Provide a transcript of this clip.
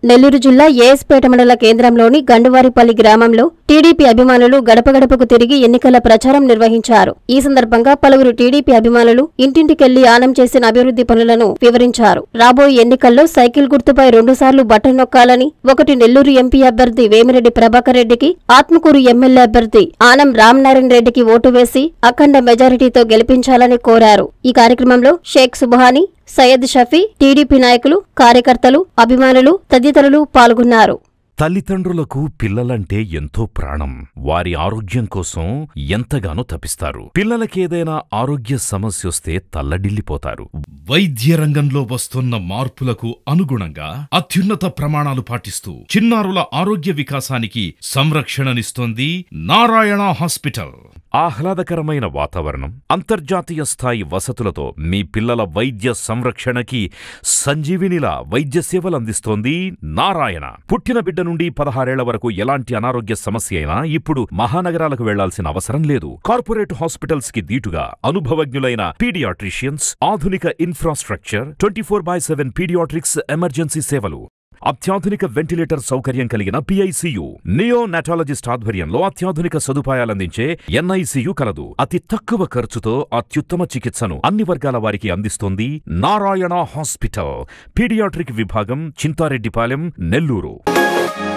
నెల్లూరు జిల్లా ఏఎస్పేట మండల కేంద్రంలోని గండువారిపల్లి గ్రామంలో టీడీపీ అభిమానులు గడప గడపకు తిరిగి ఎన్నికల ప్రచారం నిర్వహించారు ఈ సందర్భంగా పలువురు టీడీపీ అభిమానులు ఇంటింటికెళ్లి ఆనం చేసిన అభివృద్ధి పనులను వివరించారు రాబోయే ఎన్నికల్లో సైకిల్ గుర్తుపై రెండుసార్లు బటన్ నొక్కాలని ఒకటి నెల్లూరు ఎంపీ అభ్యర్థి వేమిరెడ్డి ప్రభాకర్ రెడ్డికి ఆత్మకూరు ఎమ్మెల్యే అభ్యర్థి ఆనం రామనారాయణ రెడ్డికి ఓటు వేసి అఖండ మెజారిటీతో గెలిపించాలని కోరారు ఈ కార్యక్రమంలో షేక్ సుబహానీ సయ్యద్ షఫీ టీడీపీ నాయకులు కార్యకర్తలు అభిమానులు తదితరులు పాల్గొన్నారు తల్లిదండ్రులకు పిల్లలంటే ఎంతో ప్రాణం వారి ఆరోగ్యం కోసం ఎంతగానో తపిస్తారు పిల్లలకేదైనా ఆరోగ్య సమస్యొస్తే తల్లడిల్లిపోతారు వైద్య రంగంలో వస్తున్న మార్పులకు అనుగుణంగా అత్యున్నత ప్రమాణాలు పాటిస్తూ చిన్నారుల ఆరోగ్య వికాసానికి సంరక్షణనిస్తోంది నారాయణ హాస్పిటల్ ఆహ్లాదకరమైన వాతావరణం అంతర్జాతీయ స్థాయి వసతులతో మీ పిల్లల వైద్య సంరక్షణకి సంజీవినిలా వైద్య సేవలు అందిస్తోంది నారాయణ పుట్టిన బిడ్డ నుండి పదహారేళ్ల వరకు ఎలాంటి అనారోగ్య సమస్య అయినా ఇప్పుడు మహానగరాలకు వెళ్లాల్సిన అవసరం లేదు కార్పొరేట్ హాస్పిటల్స్ కి దీటుగా అనుభవజ్ఞులైన పీడియాట్రిషియన్స్ ఆధునిక infrastructure twenty four by seven pediatrics emergency సేవలు అత్యాధునిక వెంటిలేటర్ సౌకర్యం కలిగిన పిఐసియు నియో నెటాలజిస్ట్ ఆధ్వర్యంలో అత్యాధునిక సదుపాయాలందించే ఎన్ఐసియు కలదు అతి తక్కువ ఖర్చుతో అత్యుత్తమ చికిత్సను అన్ని వర్గాల వారికి అందిస్తోంది నారాయణ హాస్పిటల్ పీడియాట్రిక్ విభాగం చింతారెడ్డిపాలెం నెల్లూరు